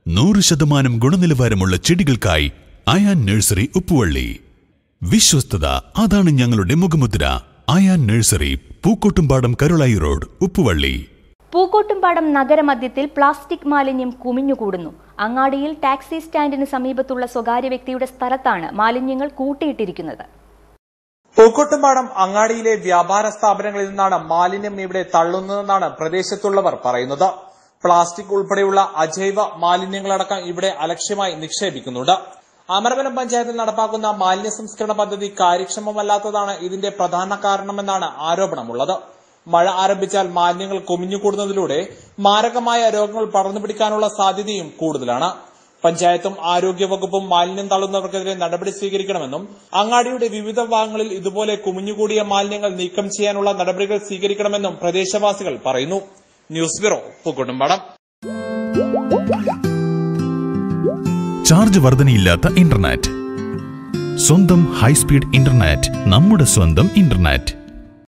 നൂറ് ശതമാനം ഗുണനിലവാരമുള്ള ചെടികൾക്കായി അയാൻ നഴ്സറി ഉപ്പുവള്ളി വിശ്വസ്തത അതാണ് ഞങ്ങളുടെ മുഖമുദ്ര അയാൻ നഴ്സറി പൂക്കോട്ടുംപാടം കരുളായി റോഡ് ഉപ്പുവള്ളി പൂക്കോട്ടുംപാടം നഗരമധ്യത്തിൽ പ്ലാസ്റ്റിക് മാലിന്യം കുമിഞ്ഞുകൂടുന്നു അങ്ങാടിയിൽ ടാക്സി സ്റ്റാൻഡിന് സമീപത്തുള്ള സ്വകാര്യ വ്യക്തിയുടെ സ്ഥലത്താണ് മാലിന്യങ്ങൾ കൂട്ടിയിട്ടിരിക്കുന്നത് പൂക്കോട്ടുംപാടം അങ്ങാടിയിലെ വ്യാപാര സ്ഥാപനങ്ങളിൽ നിന്നാണ് മാലിന്യം ഇവിടെ തള്ളുന്നതെന്നാണ് പ്രദേശത്തുള്ളവർ പറയുന്നത് പ്ലാസ്റ്റിക് ഉൾപ്പെടെയുള്ള അജൈവ മാലിന്യങ്ങളടക്കം ഇവിടെ അലക്ഷ്യമായി നിക്ഷേപിക്കുന്നുണ്ട് അമരവനം പഞ്ചായത്തിൽ നടപ്പാക്കുന്ന മാലിന്യ സംസ്കരണ പദ്ധതി കാര്യക്ഷമമല്ലാത്തതാണ് ഇതിന്റെ പ്രധാന കാരണമെന്നാണ് ആരോപണമുള്ളത് മഴ ആരംഭിച്ചാൽ മാലിന്യങ്ങൾ കുമിഞ്ഞുകൂടുന്നതിലൂടെ മാരകമായ രോഗങ്ങൾ പടർന്നു പിടിക്കാനുള്ള സാധ്യതയും കൂടുതലാണ് പഞ്ചായത്തും ആരോഗ്യവകുപ്പും മാലിന്യം തള്ളുന്നവർക്കെതിരെ നടപടി സ്വീകരിക്കണമെന്നും അങ്ങാടിയുടെ വിവിധ ഭാഗങ്ങളിൽ ഇതുപോലെ കുമിഞ്ഞുകൂടിയ മാലിന്യങ്ങൾ നീക്കം ചെയ്യാനുള്ള നടപടികൾ സ്വീകരിക്കണമെന്നും പ്രദേശവാസികൾ പറയുന്നു ന്യൂസ് ബ്യൂറോ പൂക്കോട്ടുംപാടം ചാർജ് വർധനയില്ലാത്ത ഇന്റർനെറ്റ് സ്വന്തം ഹൈസ്പീഡ് ഇന്റർനെറ്റ് നമ്മുടെ സ്വന്തം ഇന്റർനെറ്റ്